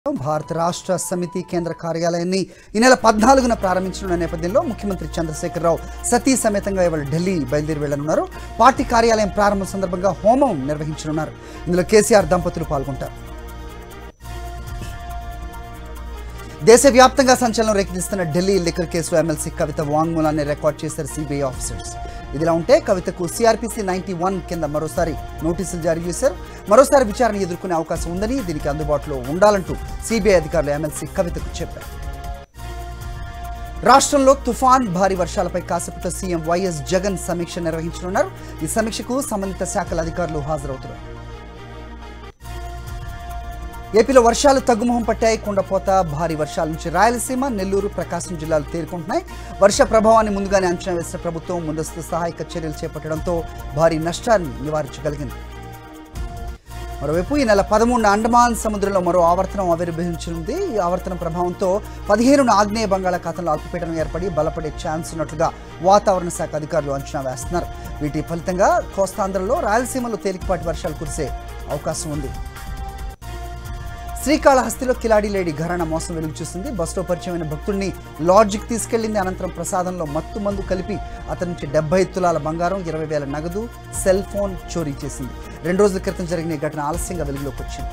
భారత రాష్ట్ర సమితి కేంద్ర కార్యాలయాన్ని ఈ నెల పద్నాలుగున ప్రారంభించనున్న నేపథ్యంలో ముఖ్యమంత్రి చంద్రశేఖరరావు సతీ సమేతంగా ఇవాళ ఢిల్లీ బయలుదేరి వెళ్లనున్నారు పార్టీ కార్యాలయం ప్రారంభం సందర్భంగా హోమం నిర్వహించనున్నారు ఇందులో కేసీఆర్ దంపతులు పాల్గొంటారు దేశవ్యాప్తంగా సంచలనం రేకెత్తిస్తున్న ఢిల్లీ లిక్కర్ కేసులో ఎమ్మెల్సీ కవిత వాంగ్మూలాన్ని రికార్డ్ చేశారు సిబిఐ ఆఫీసర్స్ ఇదిలా ఉంటే కవితకు సిఆర్పిసి నైన్టీ వన్ కింద మరోసారి నోటీసులు జారీ చేశారు మరోసారి విచారణ ఎదుర్కొనే అవకాశం ఉందని దీనికి అందుబాటులో ఉండాలంటూ సిబిఐ అధికారులు ఎమ్మెల్సీ కవితకు చెప్పారు రాష్ట్రంలో తుఫాన్ భారీ వర్షాలపై కాసేపట్లో సీఎం వైఎస్ జగన్ సమీక్ష నిర్వహించనున్నారు ఈ సమీక్షకు సంబంధిత శాఖల అధికారులు హాజరవుతున్నారు ఏపీలో వర్షాలు తగ్గుముఖం పట్టాయి కుండపోత భారీ వర్షాల నుంచి రాయలసీమ నెల్లూరు ప్రకాశం జిల్లాలు తేరుకుంటున్నాయి వర్ష ప్రభావాన్ని ముందుగానే అంచనా వేసిన ప్రభుత్వం ముందస్తు సహాయక చర్యలు చేపట్టడంతో భారీ నష్టాన్ని నివారించగలిగింది మరోవైపు ఈ నెల పదమూడున అండమాన్ సముద్రంలో మరో ఆవర్తనం ఆవిర్భవించనుంది ఈ ఆవర్తనం ప్రభావంతో పదిహేనున ఆగ్నేయ బంగాళాఖాతంలో అల్పపీడనం ఏర్పడి బలపడే ఛాన్స్ ఉన్నట్లుగా వాతావరణ శాఖ అధికారులు అంచనా వేస్తున్నారు వీటి ఫలితంగా కోస్తాంధ్రలో రాయలసీమలో తేలికపాటి వర్షాలు కురిసే అవకాశం ఉంది శ్రీకాళహస్తిలో కిలాడి లేడీ ఘరాణ మోసం వెలుగు చూసింది బస్సులో పరిచయమైన భక్తుడిని లాడ్జికి తీసుకెళ్లింది అనంతరం ప్రసాదంలో మత్తు మందు కలిపి అతని నుంచి డెబ్బై తులాల బంగారం ఇరవై వేల నగదు సెల్ ఫోన్ చోరీ చేసింది రెండు రోజుల క్రితం జరిగిన ఈ ఘటన ఆలస్యంగా వెలుగులోకి వచ్చింది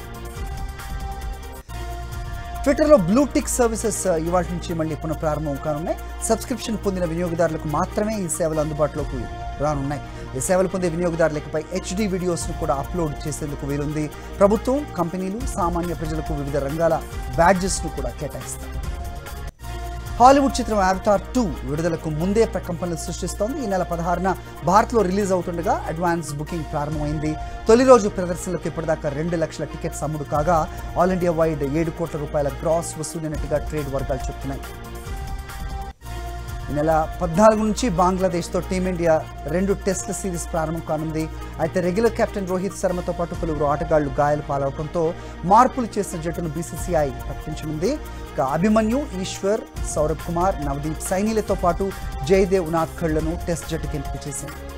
ట్విట్టర్లో బ్లూటిక్ సర్వీసెస్ ఇవాళ నుంచి మళ్ళీ పునఃప్రారంభం కానున్నాయి సబ్స్క్రిప్షన్ పొందిన వినియోగదారులకు మాత్రమే ఈ సేవలు అందుబాటులోకి రానున్నాయి ఈ సేవలు పొందే వినియోగదారులపై హెచ్డి వీడియోస్ను కూడా అప్లోడ్ చేసేందుకు వీలుంది ప్రభుత్వం కంపెనీలు సామాన్య ప్రజలకు వివిధ రంగాల బ్యాడ్జెస్ను కూడా కేటాయిస్తారు హాలీవుడ్ చిత్రం అవతార్ టూ విడుదలకు ముందే ప్రకంపనలు సృష్టిస్తోంది ఈ నెల పదహారున భారత్లో రిలీజ్ అవుతుండగా అడ్వాన్స్ బుకింగ్ ప్రారంభమైంది తొలి రోజు ప్రదర్శనలకు ఇప్పటిదాకా రెండు లక్షల టికెట్స్ అమ్ముడు కాగా ఆల్ ఇండియా వైడ్ ఏడు కోట్ల రూపాయల గ్రాస్ వసూలైనట్టుగా ట్రేడ్ వర్గాలు చెప్తున్నాయి ఈ నెల పద్నాలుగు నుంచి బంగ్లాదేశ్తో టీమిండియా రెండు టెస్ట్ల సిరీస్ ప్రారంభం కానుంది అయితే రెగ్యులర్ కెప్టెన్ రోహిత్ శర్మతో పాటు పలువురు ఆటగాళ్లు గాయాలు పాలవడంతో మార్పులు చేసిన జట్టును బీసీసీఐ ప్రకటించనుంది ఇక అభిమన్యు ఈశ్వర్ సౌరభ్ కుమార్ నవదీప్ సైనీలతో పాటు జయదేవ్ నాథ్కళ్లను టెస్ట్ జట్టుకి ఎంపిక చేసింది